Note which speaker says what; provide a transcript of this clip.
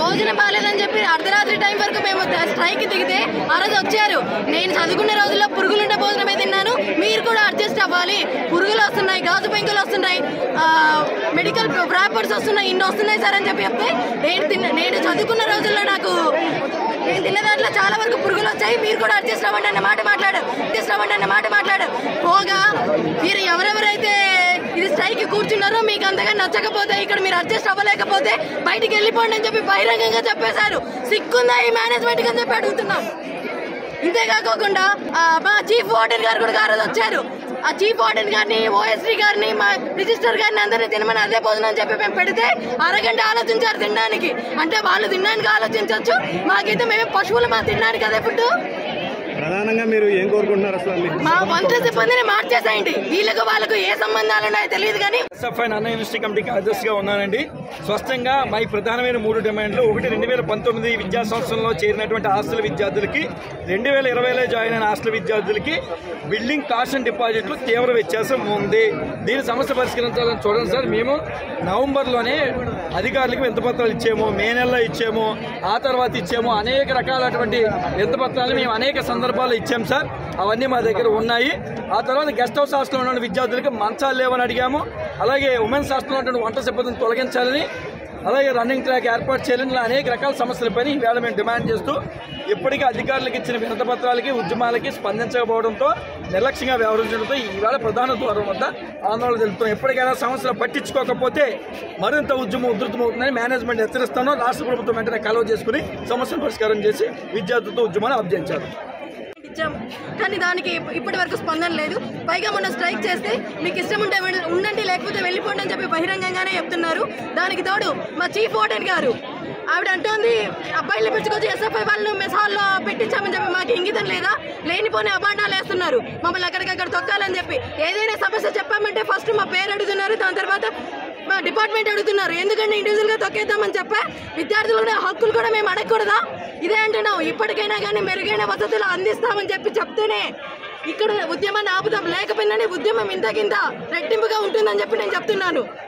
Speaker 1: భోజనం బాగాలేదని చెప్పి అర్ధరాత్రి టైం వరకు మేము స్ట్రైక్ దిగితే ఆ రోజు వచ్చారు నేను చదువుకునే రోజుల్లో పురుగులుండే భోజనమే తిన్నాను మీరు కూడా అడ్జస్ట్ అవ్వాలి పురుగులు వస్తున్నాయి గాజు పెంకులు వస్తున్నాయి ఆ, మెడికల్ ర్యాపర్స్ వస్తున్నాయి ఇన్ని వస్తున్నాయి సార్ అని చెప్పి చెప్తే నేను తిన్న నేను చదువుకున్న రోజుల్లో నాకు నేను తిన్న దాంట్లో చాలా వరకు పురుగులు వచ్చాయి మీరు కూడా అడ్జస్ట్ అవ్వండి అన్న మాట మాట్లాడు అడ్జస్ట్ అవ్వండి అన్న మాట మాట్లాడు పోగా మీరు ఎవరెవరైతే ఇది స్ట్రైక్ కూర్చున్నారో మీకు అంతగా నచ్చకపోతే ఇక్కడ మీరు అడ్జస్ట్ అవ్వలేకపోతే బయటికి వెళ్ళిపోండి అని చెప్పి బహిరంగంగా చెప్పేశారు సిక్కుందా ఈ మేనేజ్మెంట్ అని చెప్పి అడుగుతున్నాం ఇంతే కాకోకుండా ఆ, మా చీఫ్ వార్డెన్ గారు కూడా ఆ రోజు వచ్చారు ఆ చీఫ్ వార్డెన్ గారిని ఓఎస్డీ గారిని మా రిజిస్టర్ గారిని అందరినీ తినమని అదే భోజనం అని చెప్పి మేము పెడితే అరగంట ఆలోచించారు తినడానికి అంటే వాళ్ళు తినడానికి ఆలోచించవచ్చు మాకైతే మేమే పశువులు మా తినడానికి అదే ఫుడ్
Speaker 2: ప్రధానంగా మీరు ఏం కోరుకుంటున్నారు అసలు మీరు
Speaker 1: మా వంట సిబ్బందిని మార్చేసేయండి వీళ్ళకు వాళ్ళకు ఏ సంబంధాలు ఉన్నాయో తెలియదు కానీ
Speaker 3: ఎస్ఎఫ్ఐ అన్న యూనివర్సిటీ కమిటీ కార్యదర్శిగా ఉన్నానండి స్పష్టంగా మా ఈ ప్రధానమైన మూడు డిమాండ్లు ఒకటి రెండు వేల పంతొమ్మిది విద్యా సంవత్సరంలో చేరినటువంటి హాస్టల్ విద్యార్థులకి రెండు వేల ఇరవైలో జాయిన్ అయిన హాస్టల్ విద్యార్థులకి బిల్డింగ్ కాస్ట్ అండ్ డిపాజిట్లు తీవ్ర వ్యత్యాసం ఉంది దీని సమస్య పరిష్కరించాలని చూడండి సార్ మేము నవంబర్లోనే అధికారులకు వింతపత్రాలు ఇచ్చాము మే నెలలో ఇచ్చాము ఆ తర్వాత ఇచ్చాము అనేక రకాలటువంటి వింతపత్రాలు మేము అనేక సందర్భాల్లో ఇచ్చాం సార్ అవన్నీ మా దగ్గర ఉన్నాయి ఆ తర్వాత గెస్ట్ హౌస్ హాస్టల్లో ఉన్న విద్యార్థులకి మంచాలు లేవని అడిగాము అలాగే ఉమెన్స్ హాస్టల్లో ఉన్నటువంటి వంట సిబ్బందిని తొలగించాలని అలాగే రన్నింగ్ ట్రాక్ ఏర్పాటు చేయాలని ఇలా అనేక రకాల సమస్యలపైన ఈవేళ మేము డిమాండ్ చేస్తూ ఇప్పటికీ అధికారులకు ఇచ్చిన వినత పత్రాలకి ఉద్యమాలకి స్పందించకపోవడంతో నిర్లక్ష్యంగా వ్యవహరించడంతో ఈవేళ ప్రధాన ద్వారం వద్ద ఆందోళన తెలుపుతున్నాం ఎప్పటికైనా సమస్యలు పట్టించుకోకపోతే మరింత ఉద్యమం ఉధృతమవుతుందని మేనేజ్మెంట్ హెచ్చరిస్తాను రాష్ట్ర ప్రభుత్వం వెంటనే కలవ చేసుకుని సమస్యను పరిష్కారం చేసి విద్యార్థులతో ఉద్యమాన్ని అభ్యర్థించారు
Speaker 1: ఇచ్చాం కానీ దానికి ఇప్పటి వరకు స్పందన లేదు పైగా మొన్న స్ట్రైక్ చేస్తే మీకు ఇష్టం ఉంటే వెళ్- ఉండండి లేకపోతే వెళ్ళిపోండి అని చెప్పి బహిరంగంగానే చెప్తున్నారు దానికి తోడు మా చీఫ్ వార్డెన్ గారు ఆవిడ అంటోంది అబ్బాయిలు పిలుచుకొచ్చి ఎస్ఎఫ్ఐ వాళ్ళు మెస్ హాల్లో పెట్టించామని చెప్పి మాకు ఇంగితం లేదా లేనిపోని అబాండాలు వేస్తున్నారు మమ్మల్ని అక్కడికక్కడ తొక్కాలని చెప్పి ఏదైనా సమస్య చెప్పామంటే ఫస్ట్ మా పేరు అడుగుతున్నారు దాని తర్వాత మా డిపార్ట్మెంట్ అడుగుతున్నారు ఎందుకంటే ఇండివిజువల్ గా తొక్కేద్దామని చెప్పా విద్యార్థులు కూడా హక్కులు కూడా మేము అడగకూడదా ఇదే అంటున్నాం ఇప్పటికైనా కానీ మెరుగైన వసతులు అందిస్తామని చెప్పి చెప్తేనే ఇక్కడ ఉద్యమాన్ని ఆపుదాం లేకపోయినా ఉద్యమం ఇంతకింత రెట్టింపుగా ఉంటుందని చెప్పి నేను చెప్తున్నాను